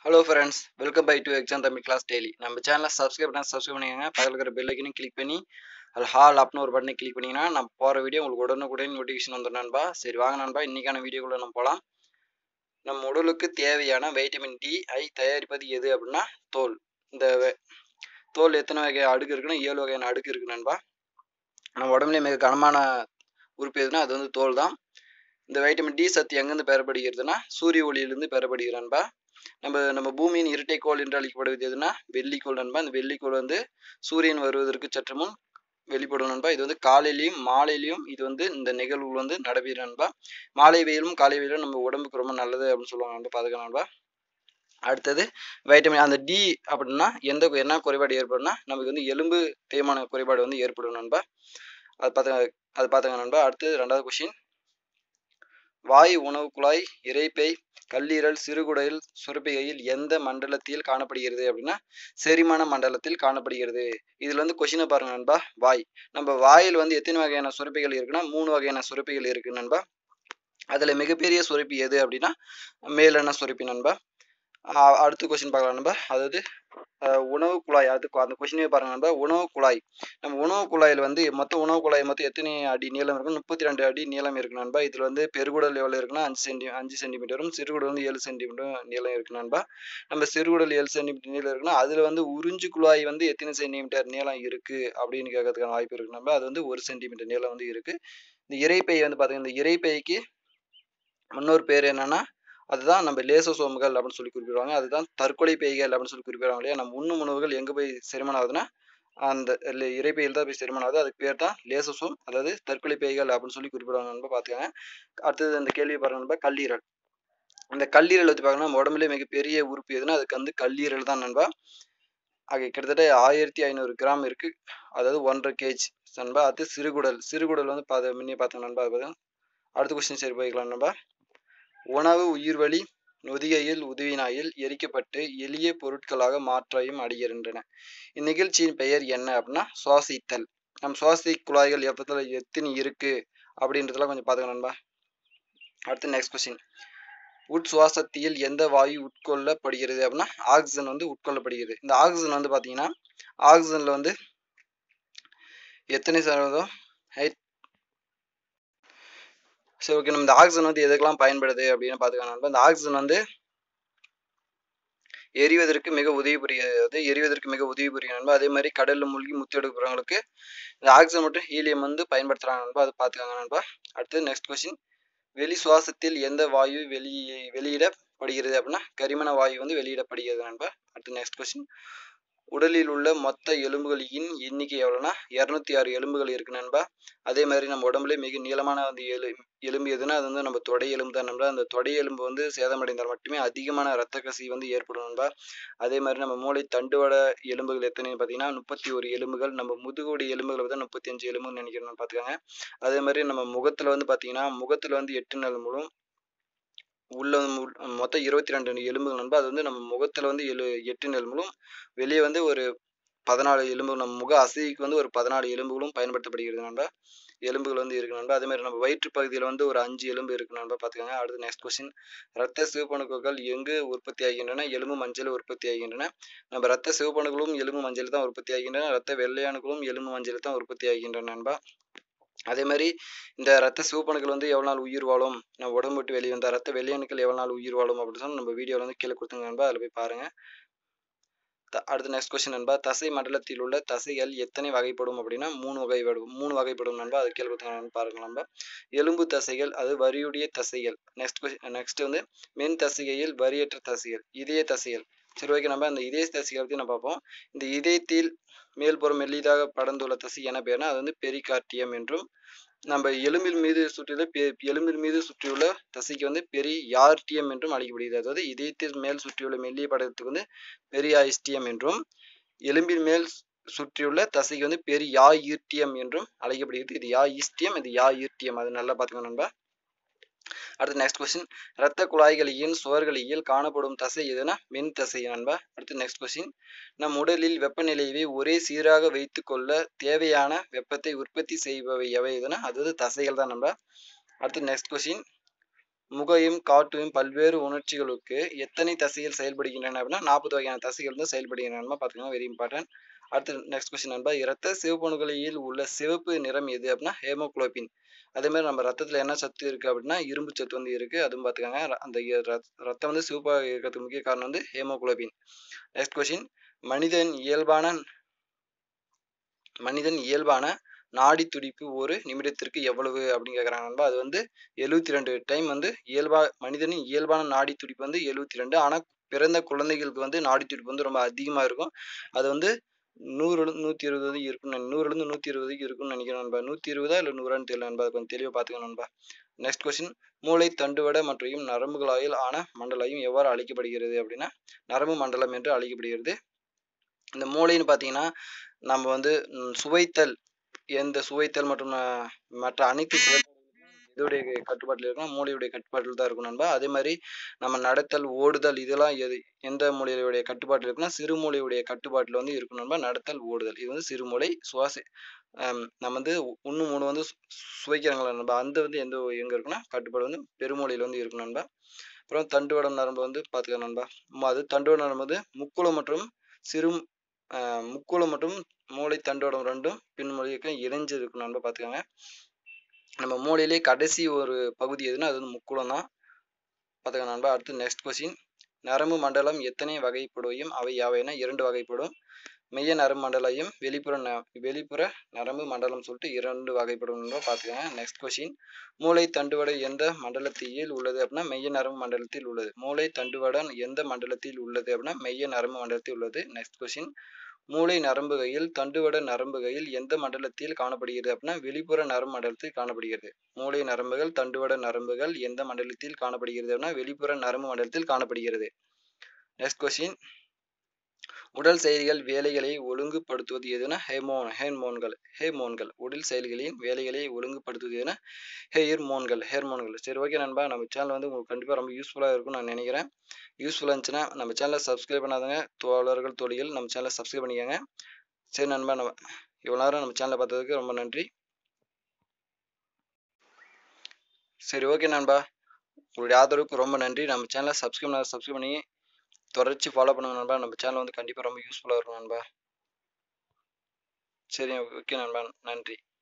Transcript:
hello friends welcome by to exam Tamil class daily நம்ம சேனலை subscribe பண்ணால் சப்ஸ்கிரைப் பண்ணிக்கோங்க பக்கத்தில் இருக்கிற பெல் ஐக்கனையும் கிளிக் பண்ணி அதில் ஹால் அப்னு ஒரு பட்டனை கிளிக் பண்ணிங்கன்னா நம்ம போகிற வீடியோ உங்களுக்கு உடனுக்குடன் நோட்டிஃபிகேஷன் வந்துடும் நண்பா சரி வாங்க நண்பா இன்றைக்கான வீடியோக்குள்ளே நம்ம போகலாம் நம்ம உடலுக்கு தேவையான வைட்டமின் டி ஐ தயாரிப்பது எது அப்படின்னா தோல் இந்த வெ- தோல் எத்தனை வகை அடுக்கு இருக்குன்னா ஏழு வகையான அடுக்கு இருக்கு நண்பா நம்ம உடம்புல மிக கனமான உறுப்பு எதுனா அது வந்து தோல் தான் இந்த வைட்டமின் டி சத்து எங்கேருந்து பெறப்படுகிறதுனா சூரிய ஒளியிலிருந்து பெறப்படுகிறது நண்பா நம்ம நம்ம பூமியின் இரட்டைக்கோள் என்று அழைக்கப்படுவது எதுனா வெள்ளிக்கோள் நண்பா இந்த வெள்ளிக்கோள் வந்து சூரியன் வருவதற்கு சற்று முன் வெளிப்படும் நண்பா இது வந்து காலையிலையும் மாலையிலையும் இது வந்து இந்த நிகழ்வுகள் வந்து நடைபெறும் நண்பா மாலை வெயிலும் காலை வெயிலும் நம்ம உடம்புக்கு ரொம்ப நல்லது அப்படின்னு சொல்லுவாங்க நண்பா பாதுகா நண்பா அடுத்தது வைட்டமின் அந்த டி அப்படின்னா எந்த என்ன குறைபாடு ஏற்படும்னா நமக்கு வந்து எலும்பு தேய்மான குறைபாடு வந்து ஏற்படும் நண்பா அது பார்த்துங்க அது பார்த்துங்க நண்பா அடுத்தது ரெண்டாவது கொஷின் வாய் உணவு குழாய் இரைப்பை கல்லீரல் சிறுகுடல் சுரப்பிகையில் எந்த மண்டலத்தில் காணப்படுகிறது அப்படின்னா செரிமான மண்டலத்தில் காணப்படுகிறது இதுல வந்து கொஷினை பாருங்க நண்பா வாய் நம்ம வாயில் வந்து எத்தனை வகையான சுரப்பிகள் இருக்குன்னா மூணு வகையான சுரப்பிகள் இருக்கு நண்பா அதுல மிகப்பெரிய சுரப்பி எது அப்படின்னா மேலெண்ண சுரப்பி நண்பா ஆஹ் அடுத்த கொஸ்டின் பார்க்கலாம் நண்பா அதாவது ஆஹ் உணவு குழாய் அதுக்கு அந்த கொஸ்டினே பாருங்க நண்பா உணவு குழாய் நம்ம உணவு குழாயில் வந்து மொத்த உணவு குழாய் மொத்தம் எத்தனை அடி நீளம் இருக்கும் முப்பத்தி ரெண்டு அடி நீளம் இருக்கு நண்பா இதுல வந்து பெருகுடல் எவ்வளவு இருக்குன்னா அஞ்சு சென்டி அஞ்சு சென்டிமீட்டரும் சிறுகுடல் வந்து ஏழு சென்டிமீட்டரும் நீளம் இருக்கு நண்பா நம்ம சிறுகுடல் ஏழு சென்டிமீட்டர் நீளம் இருக்குன்னா அதுல வந்து உறிஞ்சு குழாய் வந்து எத்தனை சென்டிமீட்டர் நீளம் இருக்கு அப்படின்னு கேட்கறதுக்கான வாய்ப்பு இருக்கு நண்பா அது வந்து ஒரு சென்டிமீட்டர் நீளம் வந்து இருக்கு இந்த இறைப்பை வந்து பாத்தீங்கன்னா இந்த இறைப்பைக்கு இன்னொரு பேர் என்னன்னா அதுதான் நம்ம லேசோசோம்கள் அப்படின்னு சொல்லி குறிப்பிடுவாங்க அதுதான் தற்கொலை பேய்கள் அப்படின்னு சொல்லி குறிப்பிடுவாங்க இல்லையா நம்ம உண்ணும் உணவுகள் எங்க போய் செரிமானம் ஆகுதுன்னா அந்த இல்ல- இரைப்பையில் தான் போய் செரிமானம் ஆகுது அதுக்கு பேர் தான் லேசோசோம் அதாவது தற்கொலை பேய்கள் அப்படின்னு சொல்லி குறிப்பிடுவாங்க நண்பா பார்த்துக்கோங்க அடுத்தது இந்த கேள்வி பாருங்க நண்பா கல்லீரல் அந்த கல்லீரல் வச்சு பார்க்கணும் நம்ம உடம்புல மிகப்பெரிய உறுப்பு எதுனா அதுக்கு வந்து கல்லீரல் தான் நண்பா ஆக கிட்டத்தட்ட ஆயிரத்தி ஐநூறு கிராம் இருக்கு அதாவது ஒன்றரை கேஜ் நண்பா அது சிறுகுடல் சிறுகுடல் வந்து பார்த்து முன்னே பார்த்தோம் நண்பா அது பார்த்தா அடுத்த கொஸ்டின் சரி போய்க்கலாம் நண்பா உணவு உயிர்வழி நொதிகையில் உதவினாயில் எரிக்கப்பட்டு எளிய பொருட்களாக மாற்றம் அடைகின்றன இந்நிகழ்ச்சியின் பெயர் என்ன அப்படின்னா சுவாசித்தல் நம் சுவாசி குழாய்கள் எப்பத்துல எத்தனை இருக்கு அப்படின்றதெல்லாம் கொஞ்சம் பார்த்துக்க நண்பா அடுத்து நெக்ஸ்ட் கொஸ்டின் உட் சுவாசத்தியில் எந்த வாயு உட்கொள்ளப்படுகிறது அப்படின்னா ஆக்சிஜன் வந்து உட்கொள்ளப்படுகிறது இந்த ஆக்சிஜன் வந்து பார்த்தீங்கன்னா ஆக்சிஜன்ல வந்து எத்தனை சதவீதம் ஹைட் சரி ஓகே நம்ம இந்த ஆக்சிஜன் வந்து எதுக்கெல்லாம் பயன்படுது அப்படின்னு பார்த்துக்கலாம் நண்பா இந்த ஆக்சிஜன் வந்து எரிவதற்கு மிக உதவி புரிகிறது எரிவதற்கு மிக உதவி புரியும் நண்பா அதே மாதிரி கடல்ல மூழ்கி முத்து எடுக்கிறவங்களுக்கு இந்த ஆக்சிஜன் மற்றும் ஹீலியம் வந்து பயன்படுத்துறாங்க நண்பா அதை பார்த்துக்காங்க நண்பா அடுத்து நெக்ஸ்ட் கொஸ்டின் வெளி சுவாசத்தில் எந்த வாயு வெளி வெளியிடப்படுகிறது அப்படின்னா கரிமண வாயு வந்து வெளியிடப்படுகிறது நண்பா அடுத்து நெக்ஸ்ட் கொஸ்டின் உடலில் உள்ள மொத்த எலும்புகளின் எண்ணிக்கை எவ்வளோனா இரநூத்தி ஆறு எலும்புகள் இருக்கு நண்பா அதே மாதிரி நம்ம உடம்புல மிக நீளமான அந்த எலு எலும்பு எதுனா அது வந்து நம்ம தொடை எலும்பு தான் நண்பா அந்த தொடை எலும்பு வந்து சேதமடைந்தால் மட்டுமே அதிகமான ரத்த கசி வந்து ஏற்படும் நண்பா அதே மாதிரி நம்ம மூளை தண்டுவட எலும்புகள் எத்தனைன்னு பார்த்தீங்கன்னா முப்பத்தி ஒரு எலும்புகள் நம்ம முதுகுடைய எலும்புகள் வந்து முப்பத்தி அஞ்சு எலும்புன்னு நினைக்கிறேன் பார்த்துக்கோங்க அதே மாதிரி நம்ம முகத்துல வந்து பார்த்தீங்கன்னா முகத்துல வந்து எட்டு எலும்புகளும் உள்ள வந்து மு- மொத்தம் இருபத்தி ரெண்டு எலும்புகள் நண்பா அது வந்து நம்ம முகத்துல வந்து எழு எட்டு எலும்புகளும் வெளியே வந்து ஒரு பதினாலு எலும்பு நம்ம முக அசைக்கு வந்து ஒரு பதினாலு எலும்புகளும் பயன்படுத்தப்படுகிறது நண்பா எலும்புகள் வந்து இருக்கு நண்பா அதே மாதிரி நம்ம வயிற்று பகுதியில் வந்து ஒரு அஞ்சு எலும்பு இருக்கு நண்பா பார்த்துக்கோங்க அடுத்து நெக்ஸ்ட் கொஸ்டின் ரத்த சிவப்பணுக்கள் எங்கு உற்பத்தி ஆகின்றன எலும்பு மஞ்சள் உற்பத்தி ஆகின்றன நம்ம ரத்த சிவப்பணுக்களும் எலும்பு மஞ்சள் தான் உற்பத்தி ஆகின்றன ரத்த வெள்ளையணுக்களும் எலும்பு மஞ்சள் தான் உற்பத்தி ஆகின்றன நண்பா அதே மாதிரி இந்த ரத்த சிவப்பணுக்கள் வந்து எவ்வளவு நாள் உயிர் வாழும் நம்ம உடம்பு விட்டு வெளியே வந்த ரத்த வெள்ளையணுக்கள் எவ்வளவு நாள் உயிர் வாழும் அப்படின்னு சொல்லி நம்ம வீடியோல வந்து கீழே கொடுத்துங்க நண்பா அதில் போய் பாருங்க த- அடுத்து நெக்ஸ்ட் கொஸ்டின் நண்பா தசை மண்டலத்தில் உள்ள தசைகள் எத்தனை வகைப்படும் அப்படின்னா மூணு வகைப்படும் மூணு வகைப்படும் நண்பா அது கீழே கொடுத்துங்க பாருங்க நண்பா எலும்பு தசைகள் அது வரியுடைய தசைகள் நெக்ஸ்ட் கொஸ்டின் நெக்ஸ்ட் வந்து மென் தசைகையில் வரியற்ற தசைகள் இதய தசைகள் சரி ஓகே நம்ம அந்த இதய தசைகளை பற்றி நம்ம பார்ப்போம் இந்த இதயத்தில் மேல்புறம் மெல்லிதாக படர்ந்துள்ள தசை என்ன பேர்னா அது வந்து பெரிகார்டியம் என்றும் நம்ம எலும்பில் மீது சுற்றியுள்ள பெ- எலும்பில் மீது சுற்றியுள்ள தசைக்கு வந்து பெரியார்டியம் என்றும் அழைக்கப்படுகிறது அதாவது இதயத்தில் மேல் சுற்றியுள்ள மெல்லிய படத்துக்கு வந்து பெரியாயிஸ்டியம் என்றும் எலும்பின் மேல் சுற்றியுள்ள தசைக்கு வந்து பெரியாயிர்டியம் என்றும் அழைக்கப்படுகிறது இது யாயிஸ்டியம் இது யாயிர்டியம் அது நல்லா பார்த்துக்கணும் நண்பா அடுத்து நெக்ஸ்ட் கொஸ்டின் இரத்த குழாய்களின் சுவர்களில் காணப்படும் தசை எதுனா மென் தசை நண்பா அடுத்து நெக்ஸ்ட் கொஸ்டின் நம் உடலில் வெப்பநிலையை ஒரே சீராக வைத்துக் கொள்ள தேவையான வெப்பத்தை உற்பத்தி செய்பவை எவை எதுனா அது வந்து தசைகள் தான் நண்பா அடுத்து நெக்ஸ்ட் கொஸ்டின் முகையும் காட்டும் பல்வேறு உணர்ச்சிகளுக்கு எத்தனை தசைகள் செயல்படுகின்றன அப்படின்னா நாற்பது வகையான தசைகள் வந்து செயல்படுகின்றன பார்த்துக்கோங்க வெரி இம்பார்ட்டன்ட் அடுத்து நெக்ஸ்ட் கொஸ்டின் நண்பா இரத்த சிவப்பணுகளில் உள்ள சிவப்பு நிறம் எது அப்படின்னா ஹேமோகுளோபின் அதே மாதிரி நம்ம ரத்தத்தில் என்ன சத்து இருக்குது அப்படின்னா இரும்பு சத்து வந்து இருக்குது அதுவும் பார்த்துக்கோங்க அந்த ரத்தம் வந்து சிவப்பாக இருக்கிறதுக்கு முக்கிய காரணம் வந்து ஹேமோகுளோபின் நெக்ஸ்ட் கொஸ்டின் மனிதன் இயல்பான மனிதன் இயல்பான நாடி துடிப்பு ஒரு நிமிடத்திற்கு எவ்வளவு அப்படின்னு கேட்குறாங்க நண்பா அது வந்து எழுபத்தி ரெண்டு டைம் வந்து இயல்பா மனிதனின் இயல்பான நாடி துடிப்பு வந்து எழுபத்தி ரெண்டு ஆனால் பிறந்த குழந்தைகளுக்கு வந்து நாடி துடிப்பு வந்து ரொம்ப அதிகமாக இருக்கும் அது வந்து நூறுலேருந்து நூற்றி இருபது வரைக்கும் இருக்குன்னு நூறுலேருந்து நூற்றி இருபது வரைக்கும் இருக்குன்னு நினைக்கிறேன் நண்பா நூற்றி இருபதா இல்லை நூறான்னு தெரியல நண்பா கொஞ்சம் தெளிவாக பார்த்துக்கணும் நண்பா நெக்ஸ்ட் கொஸ்டின் மூளை தண்டுவட மற்றும் நரம்புகளாயில் ஆன மண்டலம் எவ்வாறு அழைக்கப்படுகிறது அப்படின்னா நரம்பு மண்டலம் என்று அழைக்கப்படுகிறது இந்த மூளைன்னு பார்த்தீங்கன்னா நம்ம வந்து சுவைத்தல் எந்த சுவைத்தல் மற்றும் மற்ற அனைத்து இதோடைய கட்டுப்பாட்டில் இருக்கணும் மூளையுடைய கட்டுப்பாட்டில் தான் இருக்கும் நண்பா அதே மாதிரி நம்ம நடத்தல் ஓடுதல் இதெல்லாம் எது எந்த மூளையுடைய கட்டுப்பாட்டில் இருக்குன்னா சிறுமூளையுடைய கட்டுப்பாட்டில் வந்து இருக்கும் நண்பா நடத்தல் ஓடுதல் இது வந்து சிறுமூளை சுவாசி நம்ம வந்து உண்ணு மூணு வந்து சுவைக்கிறாங்களா நண்பா அந்த வந்து எந்த எங்கே இருக்குன்னா கட்டுப்பாடு வந்து பெருமூளையில் வந்து இருக்கும் நண்பா அப்புறம் தண்டுவடம் நரம்பு வந்து பார்த்துக்க நண்பா அது தண்டுவட நரம்பு வந்து முக்குளம் மற்றும் சிறு முக்குளம் மற்றும் மூளை தண்டுவடம் ரெண்டும் பின்மொழிக்கு இணைஞ்சு இருக்கும் நண்பா பார்த்துக்கோங்க நம்ம மூளையிலே கடைசி ஒரு பகுதி எதுனா அது வந்து முக்குளம் தான் பார்த்துக்கோங்க நண்பா அடுத்து நெக்ஸ்ட் கொஸ்டின் நரம்பு மண்டலம் எத்தனை வகைப்படுவையும் அவை யாவைனா இரண்டு வகைப்படும் மெய்ய நரம்பு மண்டலையும் வெளிப்புற ந வெளிப்புற நரம்பு மண்டலம் சொல்லிட்டு இரண்டு வகைப்படும் பார்த்துக்கோங்க நெக்ஸ்ட் கொஸ்டின் மூளை தண்டுவடை எந்த மண்டலத்தில் உள்ளது அப்படின்னா மெய்ய நரம்பு மண்டலத்தில் உள்ளது மூளை தண்டுவடன் எந்த மண்டலத்தில் உள்ளது அப்படின்னா மெய்ய நரம்பு மண்டலத்தில் உள்ளது நெக்ஸ்ட் கொஸ்டின் மூளை நரம்புகையில் தண்டுவட நரம்புகையில் எந்த மண்டலத்தில் காணப்படுகிறது அப்படின்னா வெளிப்புற நரம்பு மண்டலத்தில் காணப்படுகிறது மூளை நரம்புகள் தண்டுவட நரம்புகள் எந்த மண்டலத்தில் காணப்படுகிறது அப்படின்னா வெளிப்புற நரம்பு மண்டலத்தில் காணப்படுகிறது நெக்ஸ்ட் கொஸ்டின் உடல் செயல்கள் வேலைகளை ஒழுங்குபடுத்துவது எதுனா ஹேமோன் ஹேர்மோன்கள் ஹேர்மோன்கள் உடல் செயல்களின் வேலைகளை ஒழுங்குபடுத்துவது எதுனா ஹேர்மோன்கள் ஹேர்மோன்கள் சரி ஓகே நண்பா நம்ம சேனல் வந்து உங்களுக்கு கண்டிப்பாக ரொம்ப யூஸ்ஃபுல்லாக இருக்கும்னு நான் நினைக்கிறேன் யூஸ்ஃபுல்லாக இருந்துச்சுன்னா நம்ம சேனலை சப்ஸ்கிரைப் பண்ணாதவங்க தோழர்கள் தோழிகள் நம்ம சேனலை சப்ஸ்கிரைப் பண்ணிக்கோங்க சரி நண்பா நம்ம இவ்வளோ நேரம் நம்ம சேனலை பார்த்ததுக்கு ரொம்ப நன்றி சரி ஓகே நண்பா உங்களுடைய ஆதரவுக்கு ரொம்ப நன்றி நம்ம சேனலை சப்ஸ்கிரைப் பண்ண சப்ஸ்கிரைப் பண்ணி தொடர்ச்சி ஃபாலோ பண்ணுங்க நண்பா நம்ம சேனல் வந்து கண்டிப்பாக ரொம்ப யூஸ்ஃபுல்லாக இருக்கும் நண்பா சரி ஓகே நண்பா நன்றி